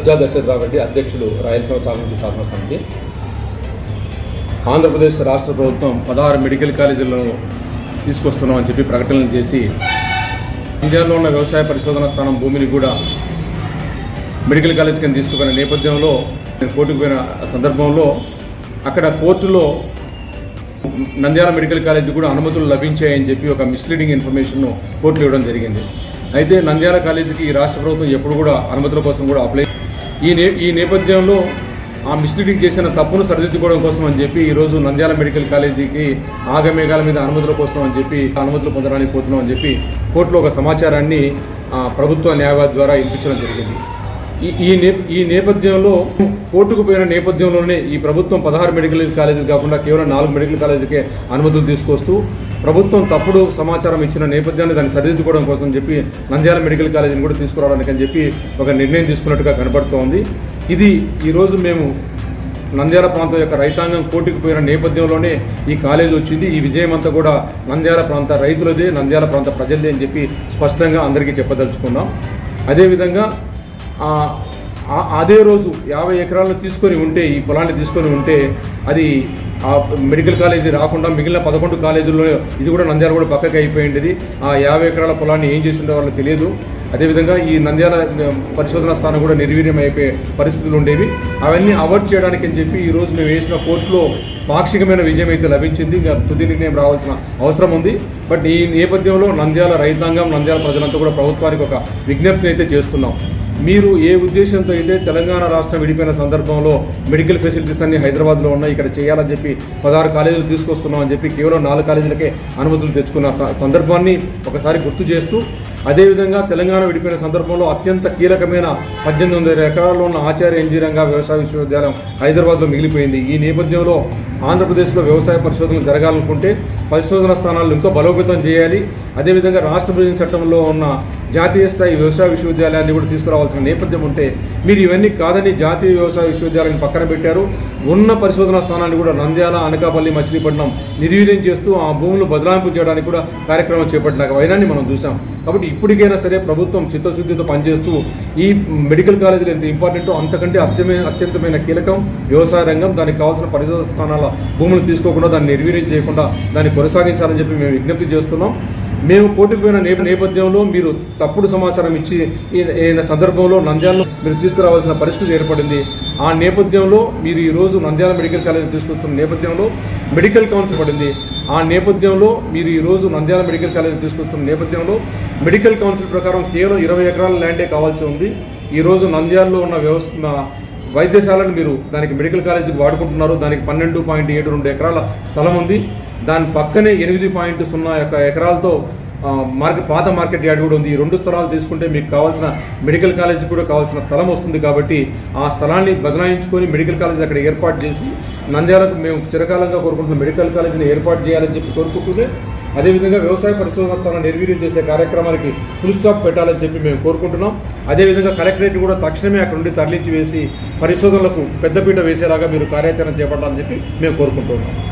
సజ్జా దశరథరావు రెడ్డి అధ్యక్షులు రాయలసీమ సాగునీటి సాధన సమితి ఆంధ్రప్రదేశ్ రాష్ట్ర ప్రభుత్వం పదహారు మెడికల్ కాలేజీలను తీసుకొస్తున్నామని చెప్పి ప్రకటనలు చేసి ఇండియాలో ఉన్న వ్యవసాయ పరిశోధన స్థానం భూమిని కూడా మెడికల్ కాలేజ్ కింద తీసుకుపోయిన నేపథ్యంలో నేను కోర్టుకు పోయిన సందర్భంలో అక్కడ కోర్టులో నంద్యాల మెడికల్ కాలేజ్ కూడా అనుమతులు లభించాయని చెప్పి ఒక మిస్లీడింగ్ ఇన్ఫర్మేషన్ను కోర్టులో ఇవ్వడం జరిగింది అయితే నంద్యాల కాలేజీకి ఈ రాష్ట్ర ప్రభుత్వం ఎప్పుడు కూడా అనుమతుల కోసం కూడా అప్లై ఈ నే ఈ నేపథ్యంలో ఆ మిస్లీడింగ్ చేసిన తప్పును సరిదిద్దుకోవడం కోసం అని చెప్పి ఈరోజు నంద్యాల మెడికల్ కాలేజీకి ఆగమేఘాల మీద అనుమతుల కోసం అని చెప్పి అనుమతులు పొందడానికి పోతున్నాం అని చెప్పి కోర్టులో ఒక సమాచారాన్ని ఆ, ప్రభుత్వ న్యాయవాది ద్వారా ఇప్పించడం జరిగింది ఈ ఈ నే ఈ నేపథ్యంలో కోర్టుకు పోయిన నేపథ్యంలోనే ఈ ప్రభుత్వం పదహారు మెడికల్ కాలేజీలు కాకుండా కేవలం నాలుగు మెడికల్ కాలేజీకే అనుమతులు తీసుకొస్తూ ప్రభుత్వం తప్పుడు సమాచారం ఇచ్చిన నేపథ్యాన్ని దాన్ని సరిదిద్దుకోవడం కోసం చెప్పి నంద్యాల మెడికల్ కాలేజీని కూడా తీసుకురావడానికి అని చెప్పి ఒక నిర్ణయం తీసుకున్నట్టుగా కనబడుతోంది ఇది ఈరోజు మేము నంద్యాల ప్రాంతం యొక్క రైతాంగం కోర్టుకు పోయిన నేపథ్యంలోనే ఈ కాలేజ్ వచ్చింది ఈ విజయం అంతా కూడా నంద్యాల ప్రాంత రైతులదే నంద్యాల ప్రాంత ప్రజలదే అని చెప్పి స్పష్టంగా అందరికీ చెప్పదలుచుకున్నాం అదేవిధంగా ఆ, ఆ- అదే రోజు యాభై ఎకరాలను తీసుకొని ఉంటే ఈ పొలాన్ని తీసుకొని ఉంటే అది ఆ మెడికల్ కాలేజీ రాకుండా మిగిలిన పదకొండు కాలేజీల్లో ఇది కూడా నంద్యాల కూడా పక్కకి అయిపోయింది ఆ యాభై ఎకరాల పొలాన్ని ఏం చేసిండో వాళ్ళకి తెలియదు అదేవిధంగా ఈ నంద్యాల ఆ, పరిశోధనా స్థానం కూడా నిర్వీర్యం అయిపోయే పరిస్థితులు ఉండేవి అవన్నీ అవాయిడ్ చేయడానికి అని చెప్పి ఈ రోజు మేము వేసిన కోర్టులో పాక్షికమైన విజయం అయితే లభించింది ఇంకా తుది నిర్ణయం రావాల్సిన అవసరం ఉంది బట్ ఈ నేపథ్యంలో నంద్యాల రైతాంగం నంద్యాల ప్రజలంతా కూడా ప్రభుత్వానికి ఒక విజ్ఞప్తి అయితే చేస్తున్నాం మీరు ఏ ఉద్దేశంతో అయితే తెలంగాణ రాష్ట్రం విడిపోయిన సందర్భంలో మెడికల్ ఫెసిలిటీస్ అన్ని హైదరాబాద్లో ఉన్నాయి ఇక్కడ చేయాలని చెప్పి పదహారు కాలేజీలు తీసుకొస్తున్నాం అని చెప్పి కేవలం నాలుగు కాలేజీలకే అనుమతులు తెచ్చుకున్న స- సందర్భాన్ని ఒకసారి గుర్తు చేస్తూ అదేవిధంగా తెలంగాణ విడిపోయిన సందర్భంలో అత్యంత కీలకమైన పద్దెనిమిది వందల ఎకరాల్లో ఉన్న ఆచార్య ఎన్జీ రంగా వ్యవసాయ విశ్వవిద్యాలయం హైదరాబాద్లో మిగిలిపోయింది ఈ నేపథ్యంలో ఆంధ్రప్రదేశ్లో వ్యవసాయ పరిశోధనలు జరగాలనుకుంటే పరిశోధన స్థానాలను ఇంకా బలోపేతం చేయాలి అదేవిధంగా రాష్ట్ర విభజన చట్టంలో ఉన్న జాతీయ స్థాయి వ్యవసాయ విశ్వవిద్యాలయాన్ని కూడా తీసుకురావాల్సిన నేపథ్యం ఉంటే మీరు ఇవన్నీ కాదని జాతీయ వ్యవసాయ విశ్వవిద్యాలయాన్ని పక్కన పెట్టారు ఉన్న పరిశోధనా స్థానాన్ని కూడా నంద్యాల అనకాపల్లి మచిలీపట్నం నిర్వీర్యం చేస్తూ ఆ భూములు బదలాయింపు చేయడానికి కూడా కార్యక్రమం చేపట్టిన వైనాన్ని మనం చూసాం కాబట్టి ఇప్పటికైనా సరే ప్రభుత్వం చిత్తశుద్ధితో పనిచేస్తూ ఈ మెడికల్ కాలేజీలు ఎంత ఇంపార్టెంటో అంతకంటే అత్యమైన అత్యంతమైన కీలకం వ్యవసాయ రంగం దానికి కావాల్సిన పరిశోధన స్థానాల భూములు తీసుకోకుండా దాన్ని నిర్వీర్యం చేయకుండా దాన్ని కొనసాగించాలని చెప్పి మేము విజ్ఞప్తి చేస్తున్నాం మేము కోర్టుకు పోయిన నేప నేపథ్యంలో మీరు తప్పుడు సమాచారం ఇచ్చి ఈ- ఈయన సందర్భంలో నంద్యాలను మీరు తీసుకురావాల్సిన పరిస్థితి ఏర్పడింది ఆ నేపథ్యంలో మీరు ఈ రోజు నంద్యాల మెడికల్ కాలేజ్ తీసుకొస్తున్న నేపథ్యంలో మెడికల్ కౌన్సిల్ పడింది ఆ నేపథ్యంలో మీరు ఈ రోజు నంద్యాల మెడికల్ కాలేజ్ తీసుకొస్తున్న నేపథ్యంలో మెడికల్ కౌన్సిల్ ప్రకారం కేవలం ఇరవై ఎకరాల ల్యాండే కావాల్సి ఉంది ఈ రోజు నంద్యాలలో ఉన్న వ్యవస్థ వైద్యశాలను మీరు దానికి మెడికల్ కాలేజీకి వాడుకుంటున్నారు దానికి పన్నెండు పాయింట్ ఏడు రెండు ఎకరాల స్థలం ఉంది దాని పక్కనే ఎనిమిది పాయింట్ సున్నా యొక్క ఎకరాలతో ఆ, మార్కెట్ పాత మార్కెట్ యార్డ్ కూడా ఉంది ఈ రెండు స్థలాలు తీసుకుంటే మీకు కావాల్సిన మెడికల్ కాలేజ్ కూడా కావాల్సిన స్థలం వస్తుంది కాబట్టి ఆ స్థలాన్ని బదలాయించుకొని మెడికల్ కాలేజ్ అక్కడ ఏర్పాటు చేసి నంద్యాలకు మేము చిరకాలంగా కోరుకుంటున్న మెడికల్ కాలేజీని ఏర్పాటు చేయాలని చెప్పి కోరుకుంటూనే అదేవిధంగా వ్యవసాయ పరిశోధన స్థానం నిర్వీర్యం చేసే కార్యక్రమానికి ఫుల్ స్టాప్ పెట్టాలని చెప్పి మేము కోరుకుంటున్నాం అదేవిధంగా కలెక్టరేట్ కూడా తక్షణమే అక్కడ నుండి తరలించి వేసి పరిశోధనలకు పెద్దపీట వేసేలాగా మీరు కార్యాచరణ చేపట్టాలని చెప్పి మేము కోరుకుంటున్నాం